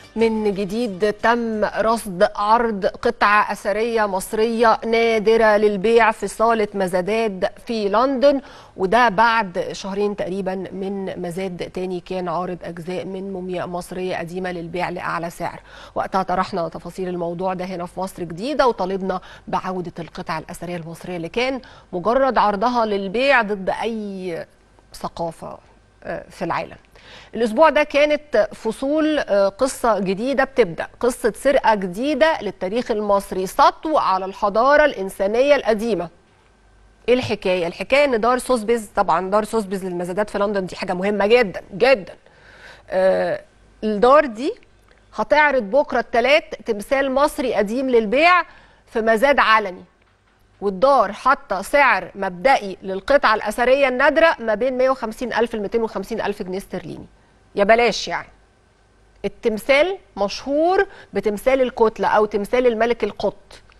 من جديد تم رصد عرض قطعة أثرية مصرية نادرة للبيع في صالة مزادات في لندن وده بعد شهرين تقريبا من مزاد تاني كان عارض أجزاء من مومياء مصرية قديمة للبيع لأعلى سعر وقتها طرحنا تفاصيل الموضوع ده هنا في مصر جديدة وطالبنا بعودة القطع الأثرية المصرية اللي كان مجرد عرضها للبيع ضد أي ثقافة في العالم الأسبوع ده كانت فصول قصة جديدة بتبدأ قصة سرقة جديدة للتاريخ المصري سطو على الحضارة الإنسانية القديمة ايه الحكايه الحكايه ان دار سوسبيز طبعا دار سوسبيز للمزادات في لندن دي حاجه مهمه جدا جدا آه الدار دي هتعرض بكره الثلاث تمثال مصري قديم للبيع في مزاد علني والدار حاطه سعر مبدئي للقطعه الاثريه النادره ما بين 150 الف ل 250 الف جنيه استرليني يا بلاش يعني التمثال مشهور بتمثال الكتله او تمثال الملك القط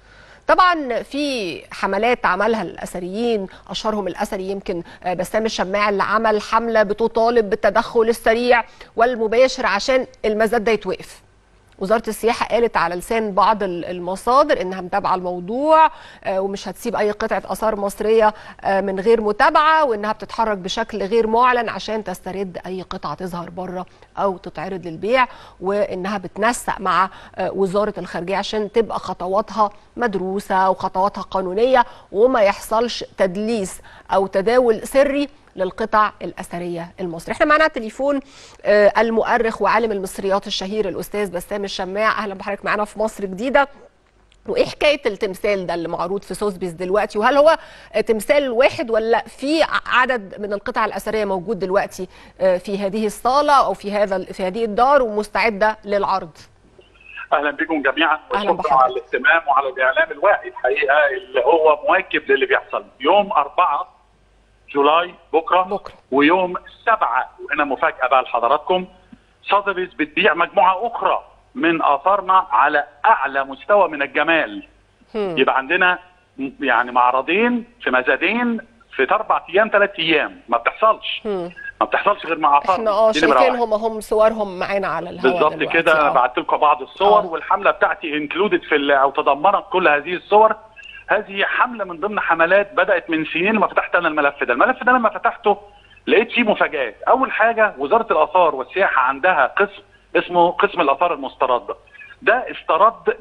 طبعا في حملات عملها الاثريين اشهرهم الاثري يمكن بسام الشماع اللي عمل حمله بتطالب بالتدخل السريع والمباشر عشان المزاد ده يتوقف وزاره السياحه قالت على لسان بعض المصادر انها متابعه الموضوع ومش هتسيب اي قطعه اثار مصريه من غير متابعه وانها بتتحرك بشكل غير معلن عشان تسترد اي قطعه تظهر بره او تتعرض للبيع وانها بتنسق مع وزاره الخارجيه عشان تبقى خطواتها مدروسه وخطواتها قانونيه وما يحصلش تدليس او تداول سري للقطع الأثرية المصرية احنا معنا تليفون آه المؤرخ وعالم المصريات الشهير الأستاذ بسام الشماع أهلا بحضرتك معنا في مصر جديدة وايه حكايه التمثال ده اللي معروض في سوسبيس دلوقتي وهل هو تمثال واحد ولا في عدد من القطع الاثريه موجود دلوقتي في هذه الصاله او في هذا في هذه الدار ومستعده للعرض اهلا بكم جميعا وشكرا على الاهتمام وعلى الاعلام الواعي الحقيقه اللي هو مواكب للي بيحصل يوم أربعة جولاي بكره بكره ويوم سبعة وهنا مفاجاه بقى لحضراتكم سوثبيز بتبيع مجموعه اخرى من اثارنا على اعلى مستوى من الجمال هم. يبقى عندنا يعني معرضين في مزادين في اربع ايام ثلاث ايام ما بتحصلش هم. ما بتحصلش غير مع اثارنا احنا اه شايفينهم هم صورهم معانا على الهواء بالظبط كده انا بعت لكم بعض الصور آه. والحمله بتاعتي انكلودد في او تضمنت كل هذه الصور هذه حمله من ضمن حملات بدات من سنين لما فتحت انا الملف ده، الملف ده لما فتحته لقيت فيه مفاجات، اول حاجه وزاره الاثار والسياحه عندها قسم اسمه قسم الاثار المسترده. ده استرد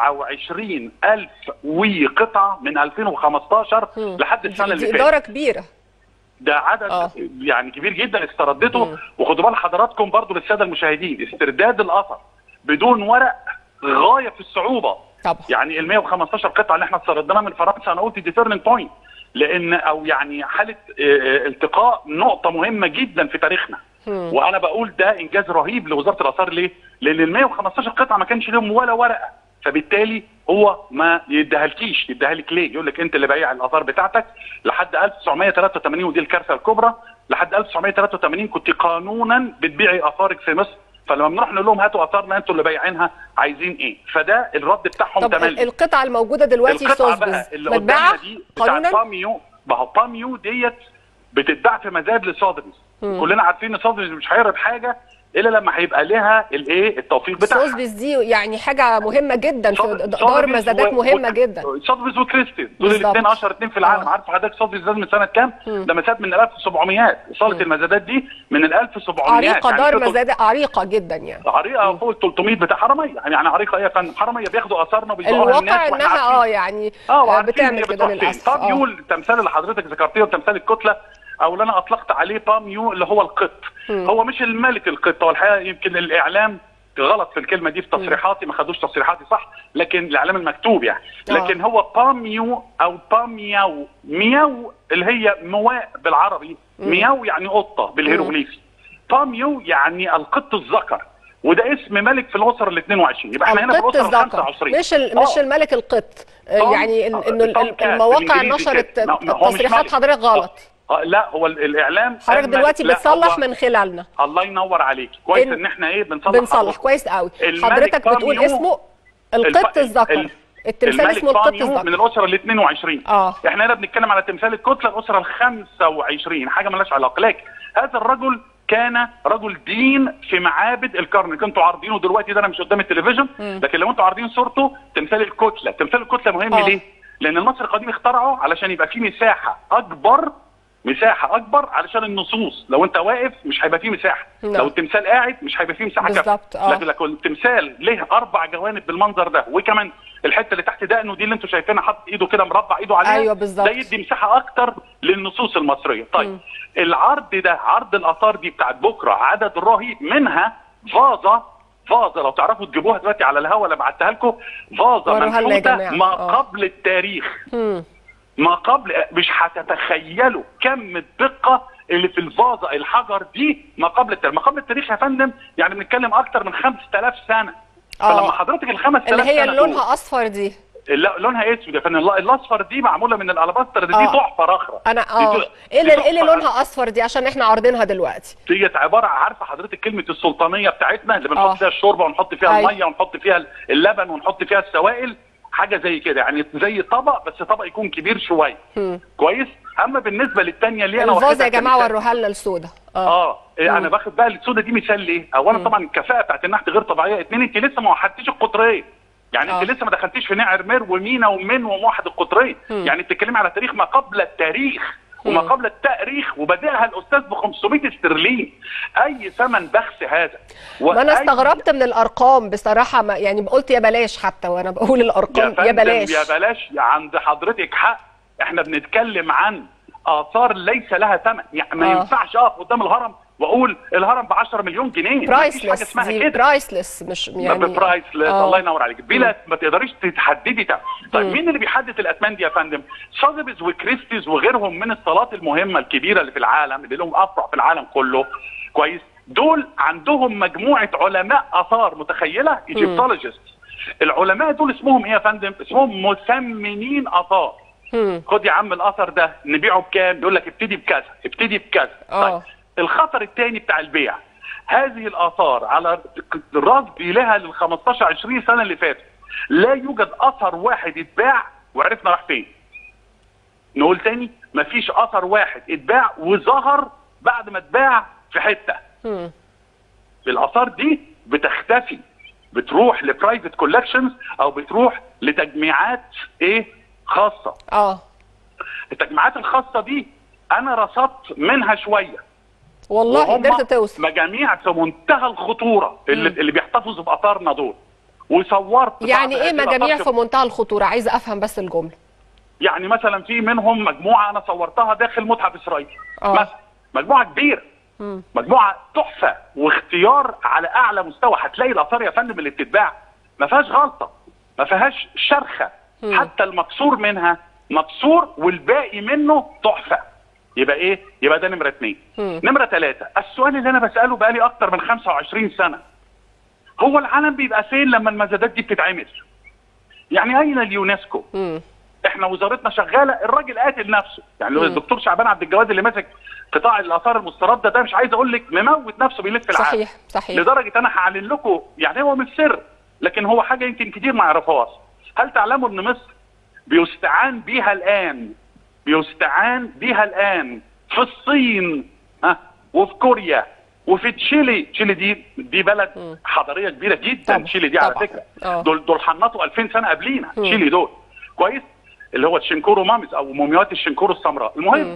29 ألف وقطعة من 2015 مم. لحد السنة دي اللي دي فاتت اداره كبيره ده عدد آه. يعني كبير جدا استردته مم. وخدوا بال حضراتكم برضو للساده المشاهدين استرداد الاثر بدون ورق غايه في الصعوبه طبعا يعني ال 115 قطعه اللي احنا استردناها من فرنسا انا قلت دي تيرنينج بوينت لان او يعني حاله آه، آه، التقاء نقطه مهمه جدا في تاريخنا مم. وانا بقول ده انجاز رهيب لوزاره الاثار ليه؟ لان ال 115 قطعه ما كانش لهم ولا ورقه فبالتالي هو ما يديهالكيش يديها لك ليه؟ يقول لك انت اللي بايع الاثار بتاعتك لحد 1983 ودي الكارثه الكبرى لحد 1983 كنت قانونا بتبيعي اثارك في مصر فلما بنروح نقول لهم هاتوا اثارنا انتوا اللي بايعينها عايزين ايه؟ فده الرد بتاعهم طب تملي القطعه الموجوده دلوقتي في القطعه سوسبيز بقى اللي متباعه قدامنا دي بتاعت قانونا باميو ما هو باميو ديت بتتباع في مزاد لسودرز مم. كلنا عارفين ان سودرز مش هيعرض حاجه الا لما هيبقى لها الايه التوفيق بتاعها سوسبيز دي يعني حاجه مهمه جدا في سودرز دار مزادات و- مهمه و- جدا سودرز وكريستيز دول بالظبط. الاثنين اشهر اثنين في العالم آه. عارف حضرتك سودرز ده من سنه كام؟ مم. ده مزاد من ال 1700 صاله المزادات دي من ال 1700 عريقه يعني دار كتب- مزادات عريقه جدا يعني عريقه فوق ال 300 بتاع حراميه يعني عريقه ايه يا فندم حراميه بياخدوا اثارنا وبيبيعوها للناس الواقع وإحنا انها عارفين. اه يعني اه آه، وعارفين بتعمل هي كده بتروح فين. للاسف آه. باميو التمثال اللي حضرتك ذكرتيه وتمثال الكتله او اللي انا اطلقت عليه باميو اللي هو القط مم. هو مش الملك القط هو الحقيقه يمكن الاعلام غلط في الكلمه دي في تصريحاتي ما خدوش تصريحاتي صح لكن الاعلام المكتوب يعني آه. لكن هو باميو او بامياو مياو اللي هي مواء بالعربي مياو يعني قطه بالهيروغليفي باميو يعني القط الذكر وده اسم ملك في الاسره ال 22 يبقى احنا هنا في القط الاسره ال الذكر 25 مش ال... مش آه. الملك القط آه، توم- يعني ال- انه ال- توم ال- كات المواقع بالإنجليزي نشرت كده. ما- ما هو مش تصريحات ملك. حضرتك غلط آه، لا هو ال- الاعلام حضرتك قال دلوقتي لا، بتصلح هو- من خلالنا الله ينور عليك كويس إن- ان احنا ايه بنصلح بنصلح حضرتك. كويس قوي الملك حضرتك بتقول باميو- اسمه القط الف- الذكر ال- التمثال الملك اسمه القط باميو من الذكر الاسره ال 22 اه احنا هنا بنتكلم على تمثال الكتله الاسره ال 25 حاجه مالهاش علاقه لكن هذا الرجل كان رجل دين في معابد القرن كنتوا عارضينه دلوقتي ده انا مش قدام التلفزيون لكن لو انتوا عارضين صورته تمثال الكتله تمثال الكتله مهم آه. ليه لان المصري القديم اخترعه علشان يبقى فيه مساحه اكبر مساحه اكبر علشان النصوص لو انت واقف مش هيبقى فيه مساحه نعم. لو التمثال قاعد مش هيبقى فيه مساحه كافيه بالظبط، آه. لكن لكن التمثال ليه اربع جوانب بالمنظر ده وكمان الحته اللي تحت دقنه دي اللي انتوا شايفينها حاطط ايده كده مربع ايده عليها أيوة بالظبط. ده يدي مساحه اكتر للنصوص المصريه طيب العرض ده عرض الاثار دي بتاعت بكره عدد رهيب منها فازه فازه لو تعرفوا تجيبوها دلوقتي على الهوا اللي بعتها لكم فازه وروها لنا يا منحوته جماعة. ما آه. قبل التاريخ مم. ما قبل مش هتتخيلوا كم الدقه اللي في الفازه الحجر دي ما قبل التاريخ ما قبل التاريخ يا فندم يعني بنتكلم اكتر من 5000 سنه آه. فلما حضرتك ال 5000 اللي هي سنه اللي دول- لونها اصفر دي لا لونها اسود يا فندم ال- الاصفر دي معموله من الالباستر دي, دي آه. تحفه رخره انا دي اه ت- ايه دي اللي ايه اللي تحفة لونها اصفر دي عشان احنا عارضينها دلوقتي ديت عباره عارفه حضرتك كلمه السلطانيه بتاعتنا اللي بنحط آه. فيها الشوربه ونحط فيها أيوة. الميه ونحط فيها اللبن ونحط فيها السوائل حاجه زي كده يعني زي طبق بس طبق يكون كبير شويه مم. كويس اما بالنسبه للثانيه اللي انا الفازه واخدها يا جماعه كمثال- وروها لنا السودا اه اه إيه انا باخد بقى السودا دي مثال ليه؟ اولا طبعا الكفاءه بتاعت النحت غير طبيعيه، اثنين انت لسه ما وحدتيش القطريه. يعني آه. انت لسه ما دخلتيش في نعر مير ومينا ومن وموحد القطريه، يعني بتتكلمي على تاريخ ما قبل التاريخ وما قبل التاريخ وبدأها الاستاذ ب 500 استرليني اي ثمن بخس هذا ما انا وأي- استغربت من الارقام بصراحه ما يعني قلت يا بلاش حتى وانا بقول يا الارقام فندم يا بلاش يا بلاش عند حضرتك حق احنا بنتكلم عن اثار ليس لها ثمن يعني ما آه. ينفعش اقف قدام الهرم واقول الهرم ب 10 مليون جنيه مفيش حاجه برايسلس اسمها دي كده برايسلس مش يعني يعني برايسلس آه. الله ينور عليك بلا ما تقدريش تحددي ده طيب مين اللي بيحدد الاثمان دي يا فندم سوزبز وكريستيز وغيرهم من الصالات المهمه الكبيره اللي في العالم اللي لهم افرع في العالم كله كويس دول عندهم مجموعه علماء اثار متخيله ايجيبتولوجيست العلماء دول اسمهم ايه يا فندم اسمهم مثمنين اثار مم. خد يا عم الاثر ده نبيعه بكام يقول لك ابتدي بكذا ابتدي بكذا آه. طيب الخطر الثاني بتاع البيع هذه الاثار على رصد لها لل 15 20 سنه اللي فاتت لا يوجد اثر واحد اتباع وعرفنا راح فين نقول تاني مفيش اثر واحد اتباع وظهر بعد ما اتباع في حته مم. الاثار دي بتختفي بتروح لبرايفت كولكشنز او بتروح لتجميعات ايه خاصه اه التجميعات الخاصه دي انا رصدت منها شويه والله وهم قدرت توصل مجاميع في منتهى الخطوره اللي, اللي بيحتفظوا باثارنا دول وصورت يعني بعض ايه هذه مجاميع الآثار في منتهى الخطوره عايزه افهم بس الجمله يعني مثلا في منهم مجموعه انا صورتها داخل متحف اسرائيل آه. مثلا مجموعه كبيره مم. مجموعه تحفه واختيار على اعلى مستوى هتلاقي الاثار يا فندم اللي بتتباع ما فيهاش غلطه ما فيهاش شرخه حتى المكسور منها مكسور والباقي منه تحفه يبقى ايه؟ يبقى ده نمره اثنين. مم. نمره ثلاثه السؤال اللي انا بساله بقالي اكتر من 25 سنه هو العالم بيبقى فين لما المزادات دي بتتعمل؟ يعني اين اليونسكو؟ مم. احنا وزارتنا شغاله الراجل قاتل نفسه يعني لو مم. الدكتور شعبان عبد الجواد اللي ماسك قطاع الاثار المسترده ده مش عايز اقول لك مموت نفسه بيلف العالم صحيح صحيح لدرجه انا هعلن لكم يعني هو مش سر لكن هو حاجه يمكن كتير ما يعرفوهاش هل تعلموا ان مصر بيستعان بيها الان بيستعان بيها الان في الصين ها وفي كوريا وفي تشيلي تشيلي دي دي بلد حضاريه كبيره جدا طبعا، تشيلي دي على طبعا. فكره آه. دول دول حنطوا 2000 سنه قبلينا تشيلي دول كويس اللي هو الشنكورو مامز او مومياوات الشنكورو السمراء المهم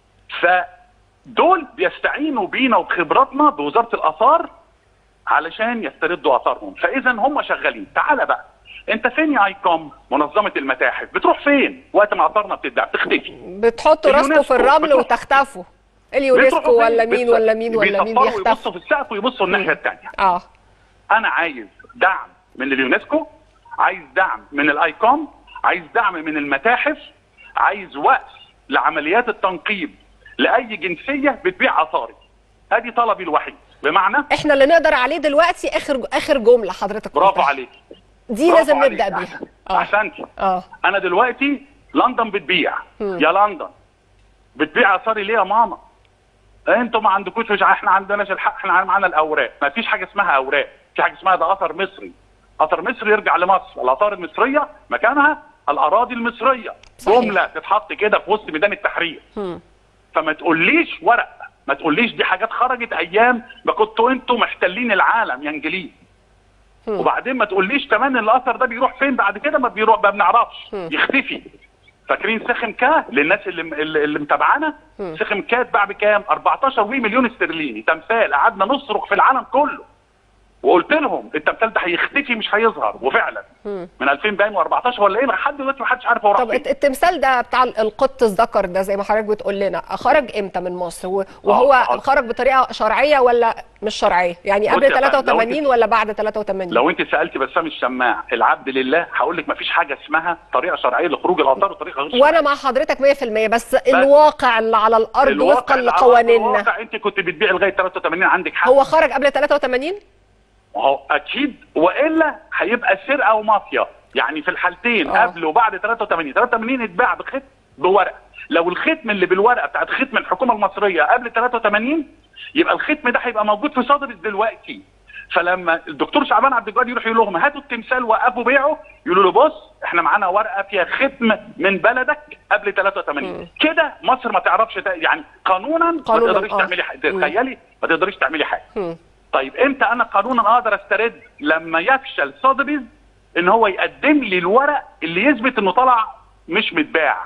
فدول بيستعينوا بينا وبخبراتنا بوزاره الاثار علشان يستردوا اثارهم فاذا هم شغالين تعال بقى انت فين يا ايكوم منظمه المتاحف بتروح فين وقت ما اثارنا بتتباع بتختفي بتحطوا راسكم في اليونسكو الرمل بتروح- وتختفوا اليونسكو بتروحوا ولا فين؟ مين بت- ولا مين ولا مين بيصفروا بيختفوا ويبصوا في السقف ويبصوا الناحيه الثانيه اه انا عايز دعم من اليونسكو عايز دعم من الايكوم عايز دعم من المتاحف عايز وقف لعمليات التنقيب لاي جنسيه بتبيع اثاري هذه طلبي الوحيد بمعنى احنا اللي نقدر عليه دلوقتي اخر اخر جمله حضرتك برافو قلتها. عليك دي برافو لازم عليك. نبدا بيها اه احسنتي اه انا دلوقتي لندن بتبيع يا لندن بتبيع اثاري ليه يا ماما انتوا ما عندكوش مش احنا عندناش الحق احنا معانا الاوراق ما فيش حاجه اسمها اوراق في حاجه اسمها ده اثر مصري اثر مصري يرجع لمصر الاثار المصريه مكانها الاراضي المصريه صحيح. جمله تتحط كده في وسط ميدان التحرير مم. فما تقوليش ورق ما تقوليش دي حاجات خرجت ايام ما كنتوا انتوا محتلين العالم يا انجليز وبعدين ما تقوليش كمان ان الاثر ده بيروح فين بعد كده ما بيروح ما بنعرفش يختفي فاكرين سخم كا للناس اللي اللي, اللي متابعانا سخم كا اتباع بكام 14 وي مليون استرليني تمثال قعدنا نصرخ في العالم كله وقلت لهم التمثال ده هيختفي مش هيظهر وفعلا من 2014 ولا ايه لحد دلوقتي ما حدش عارف هو راح طب فين التمثال ده بتاع القط الذكر ده زي ما حضرتك بتقول لنا خرج امتى من مصر و- وهو آه. خرج بطريقه شرعيه ولا مش شرعيه يعني بص قبل يا فندم، لو 83 أنت- ولا بعد 83 لو انت سالتي بسام الشماع العبد لله هقول لك ما فيش حاجه اسمها طريقه شرعيه لخروج الاثار وطريقه غير شرعيه وانا مع حضرتك 100% بس الواقع اللي على الارض الواقع وفقا اللي على لقوانيننا الواقع انت كنت بتبيع لغايه 83 عندك حق هو خرج قبل 83 وهو اكيد والا هيبقى سرقه ومافيا يعني في الحالتين آه. قبل وبعد 83 83 اتباع بختم بورق لو الختم اللي بالورقه بتاعت ختم الحكومه المصريه قبل 83 يبقى الختم ده هيبقى موجود في صدر دلوقتي فلما الدكتور شعبان عبد الجواد يروح يقول لهم هاتوا التمثال وقفوا بيعه يقولوا له بص احنا معانا ورقه فيها ختم من بلدك قبل 83 كده مصر ما تعرفش تا- يعني قانونا ما قانوناً، تقدريش آه. تعملي حاجه مم. تخيلي ما تقدريش تعملي حاجه مم. طيب امتى انا قانونا اقدر استرد لما يفشل سوثبيز ان هو يقدم لي الورق اللي يثبت انه طلع مش متباع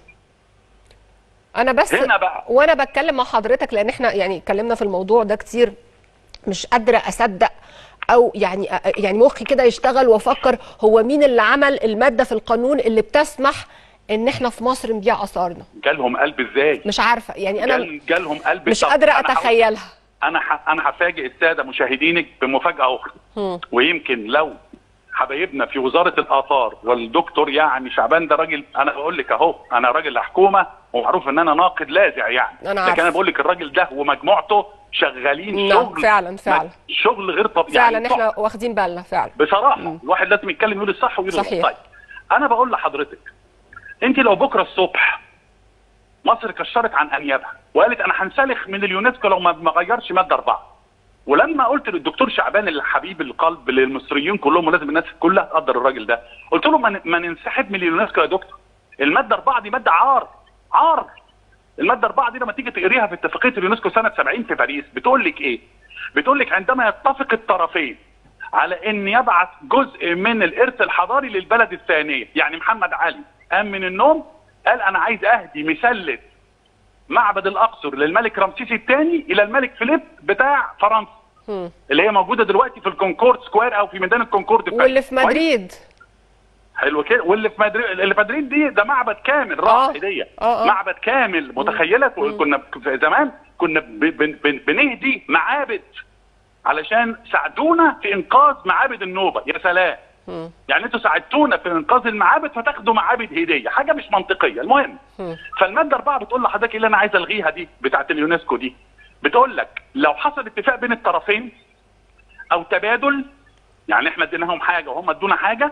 انا بس هنا بقى. وانا بتكلم مع حضرتك لان احنا يعني اتكلمنا في الموضوع ده كتير مش قادره اصدق او يعني يعني مخي كده يشتغل وافكر هو مين اللي عمل الماده في القانون اللي بتسمح ان احنا في مصر نبيع اثارنا جالهم قلب ازاي مش عارفه يعني انا جال جالهم قلب مش طب قادره أنا هقول- اتخيلها انا ح... انا هفاجئ الساده مشاهدينك بمفاجاه اخرى ويمكن لو حبايبنا في وزاره الاثار والدكتور يعني شعبان ده راجل انا بقول لك اهو انا راجل حكومه ومعروف ان انا ناقد لاذع يعني أنا لكن عارفة. انا بقول لك الراجل ده ومجموعته شغالين نعم، شغل فعلا، فعلا. شغل غير طبيعي فعلا يعني احنا واخدين بالنا فعلا بصراحه الواحد لازم يتكلم يقول الصح ويقول صحيح. الغلط. طيب انا بقول لحضرتك انت لو بكره الصبح مصر كشرت عن انيابها وقالت انا هنسلخ من اليونسكو لو ما ما غيرش ماده اربعه ولما قلت للدكتور شعبان الحبيب القلب للمصريين كلهم ولازم الناس كلها تقدر الراجل ده قلت له ما ن- ما ننسحب من اليونسكو يا دكتور الماده اربعه دي ماده عار عار الماده اربعه دي لما تيجي تقريها في اتفاقيه اليونسكو سنه 70 في باريس بتقول لك ايه؟ بتقول لك عندما يتفق الطرفين على ان يبعث جزء من الارث الحضاري للبلد الثانيه، يعني محمد علي قام من النوم قال انا عايز اهدي مسله معبد الاقصر للملك رمسيس الثاني الى الملك فيليب بتاع فرنسا مم. اللي هي موجوده دلوقتي في الكونكورد سكوير او في ميدان الكونكورد في واللي في باريس. مدريد حلو كده واللي في مدريد اللي في مدريد دي ده معبد كامل راح آه. هديه آه، آه. معبد كامل متخيله كنا ب- زمان كنا ب- بن- بن- بنهدي معابد علشان ساعدونا في انقاذ معابد النوبه يا سلام يعني انتوا ساعدتونا في انقاذ المعابد فتاخدوا معابد هديه حاجه مش منطقيه المهم فالماده اربعه بتقول لحضرتك ايه اللي انا عايز الغيها دي بتاعه اليونسكو دي بتقول لك لو حصل اتفاق بين الطرفين او تبادل يعني احنا اديناهم حاجه وهم ادونا حاجه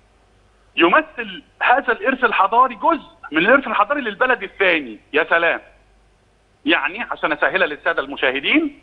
يمثل هذا الارث الحضاري جزء من الارث الحضاري للبلد الثاني يا سلام يعني عشان اسهلها للساده المشاهدين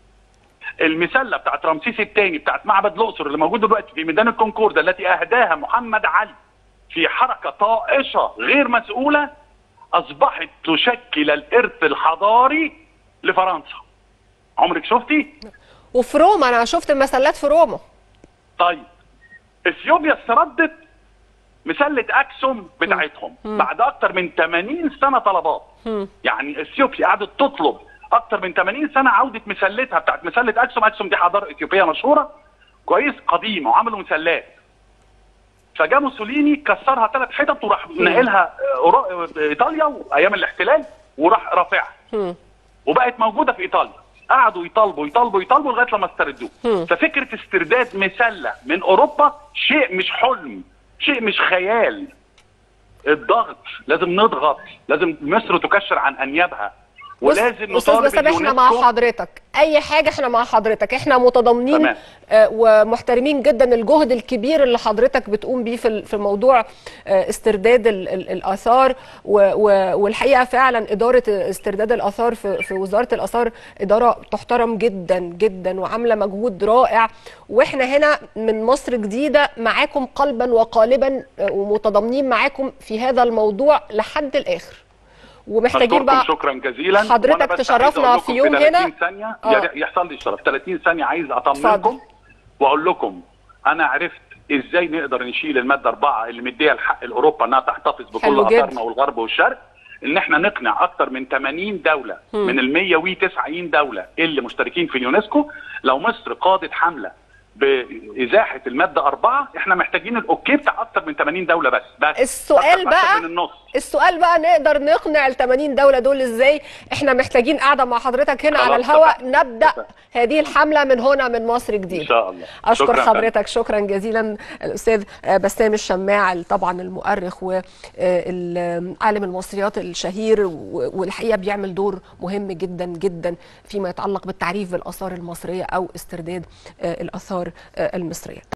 المسله بتاعت رمسيس الثاني بتاعت معبد الاقصر اللي موجود دلوقتي في ميدان الكونكورد التي اهداها محمد علي في حركه طائشه غير مسؤوله اصبحت تشكل الارث الحضاري لفرنسا عمرك شفتي وفي روما انا شفت المسلات في روما طيب اثيوبيا استردت مسله اكسوم بتاعتهم بعد اكتر من 80 سنه طلبات يعني اثيوبيا قعدت تطلب اكتر من 80 سنه عوده مسلتها بتاعت مسله اكسوم اكسوم دي حضاره اثيوبيه مشهوره كويس قديمه وعملوا مسلات فجاء موسوليني كسرها ثلاث حتت وراح نقلها أورو- ايطاليا وايام الاحتلال وراح رافعها وبقت موجوده في ايطاليا قعدوا يطالبوا يطالبوا يطالبوا لغايه لما استردوه ففكره استرداد مسله من اوروبا شيء مش حلم شيء مش خيال الضغط لازم نضغط لازم مصر تكشر عن انيابها بص- ولازم استاذ نطالب بسام احنا مع اليونسكو حضرتك اي حاجه احنا مع حضرتك احنا متضامنين تمام. آه، ومحترمين جدا الجهد الكبير اللي حضرتك بتقوم بيه في ال- في موضوع آه، استرداد ال- ال- الاثار و- و- والحقيقه فعلا اداره استرداد الاثار في في وزاره الاثار اداره تحترم جدا جدا وعامله مجهود رائع واحنا هنا من مصر جديده معاكم قلبا وقالبا آه، ومتضامنين معاكم في هذا الموضوع لحد الاخر ومحتاجين بشكركم بقى شكرا جزيلا حضرتك وأنا بس تشرفنا عايز أقول في لكم يوم 30 هنا. ثانيه آه. يا- يحصل لي الشرف 30 ثانيه عايز اطمنكم اتفضل. واقول لكم انا عرفت ازاي نقدر نشيل الماده اربعه اللي مديها الحق لاوروبا انها تحتفظ بكل حلو جدا. اثارنا والغرب والشرق ان احنا نقنع اكثر من 80 دوله مم. من ال 190 دوله اللي مشتركين في اليونسكو لو مصر قادت حمله بازاحه الماده اربعه احنا محتاجين الاوكي بتاع اكثر من 80 دوله بس بس السؤال أكتر- أكتر بقى من النص السؤال بقى نقدر نقنع ال 80 دولة دول ازاي احنا محتاجين قاعدة مع حضرتك هنا على خلاص الهواء اتفقنا. نبدأ اتفقنا. هذه الحملة من هنا من مصر جديد ان شاء الله اشكر شكراً حضرتك شكرا جزيلا الاستاذ بسام الشماع طبعا المؤرخ والعالم المصريات الشهير و- والحقيقه بيعمل دور مهم جدا جدا فيما يتعلق بالتعريف بالاثار المصريه او استرداد آه، الاثار آه، المصريه